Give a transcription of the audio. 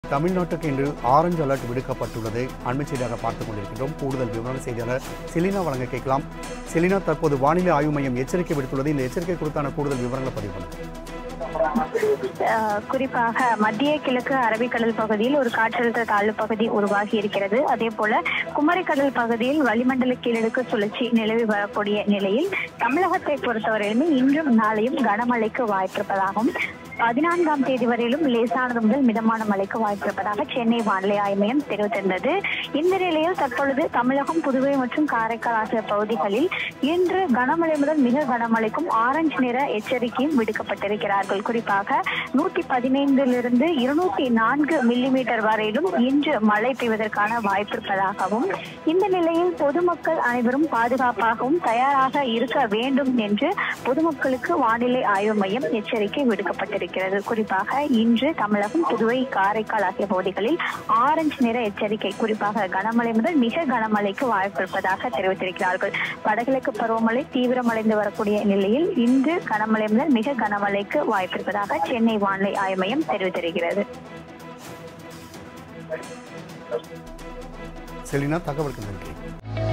தமிழ்நாட்டுக்கு இன்று orange alert விடுக்கப்பட்டுள்ளது அண்மை செய்தியாக பார்த்துக் கொண்டிருக்கின்றோம் கூடுதல் விவரம் செய்தியாளர் செலினா வழங்க கேட்கலாம் செலினா தற்போது வானிலை ஆய்வு மையம் எச்சரிக்கை விடுத்துள்ளது இந்த எச்சரிக்கை குறித்தான கூடுதல் விவரங்களை பதிவு பண்ணுங்க அஹ் குறிப்பாக மத்திய கிழக்கு அரபிக்கடல் பகுதியில் ஒரு காற்றழுத்த தாழ்வு பகுதி உருவாகி இருக்கிறது அதே போல குமரிக்கடல் பகுதியில் வளிமண்டல கீழடுக்கு சுழற்சி நிலவி வரக்கூடிய நிலையில் தமிழகத்தை பொறுத்தவரையிலுமே இன்றும் நாளையும் கனமழைக்கு வாய்ப்பிருப்பதாகவும் பதினான்காம் தேதி வரையிலும் லேசானது முதல் மிதமான மழைக்கு வாய்ப்பிருப்பதாக சென்னை வானிலை ஆய்வு மையம் தெரிவித்திருந்தது இந்த நிலையில் தற்பொழுது தமிழகம் புதுவை மற்றும் காரைக்கால் ஆகிய பகுதிகளில் இன்று கனமழை முதல் மிக கனமழைக்கும் ஆரஞ்சு நிற எச்சரிக்கையும் விடுக்கப்பட்டிருக்கிறார்கள் குறிப்பாக நூத்தி பதினைந்திலிருந்து இருநூத்தி நான்கு மில்லிமீட்டர் வரையிலும் இன்று மழை பெய்வதற்கான வாய்ப்பிருப்பதாகவும் இந்த நிலையில் பொதுமக்கள் அனைவரும் பாதுகாப்பாகவும் தயாராக இருக்க வேண்டும் என்று பொதுமக்களுக்கு வானிலை ஆய்வு மையம் எச்சரிக்கை விடுக்கப்பட்டிருக்கிறது குறிப்பாக இன்று தமிழகம் புதுவை காரைக்கால் ஆகிய பகுதிகளில் ஆரஞ்சு நிற எச்சரிக்கை குறிப்பாக கனமழை முதல் மிக கனமழைக்கு வாய்ப்பிருப்பதாக தெரிவித்திருக்கிறார்கள் வடகிழக்கு பருவமழை தீவிரமடைந்து வரக்கூடிய நிலையில் இன்று கனமழை முதல் மிக கனமழைக்கு வாய்ப்பிருப்பதாக சென்னை வானிலை ஆய்வு மையம் தெரிவித்திருக்கிறது செலினா தகவலுக்கு நன்றி